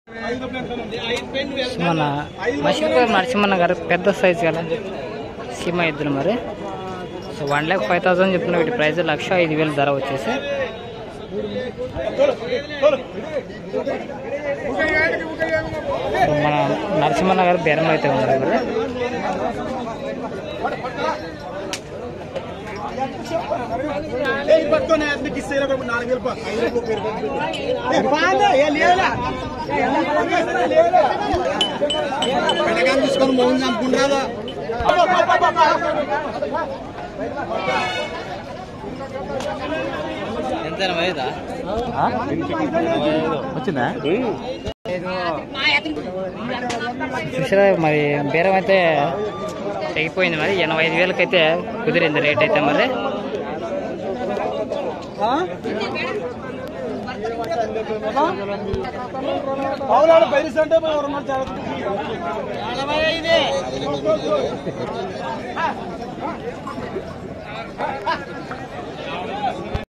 మన మసిలిపల్లి నరసింహన్న గారు పెద్ద సైజు కదా సీమ ఎద్దులు మరి so one lakh five thousand చెప్తున్నా వీటి ప్రైస్ లక్ష ఐదు వేలు ధర వచ్చేసి సో మన నరసింహన్న గారు బేరం అయితే ఉన్నారు మరి తీసుకొని మౌన్ చంపుకుంటారా వచ్చిందా చూసారా మరి బేరం అయితే తెగిపోయింది మరి ఎనభై ఐదు వేలకి అయితే కుదిరింది రేట్ అయితే మరి అవునా పైరిస్ అంటే ఎవరన్నా చాలా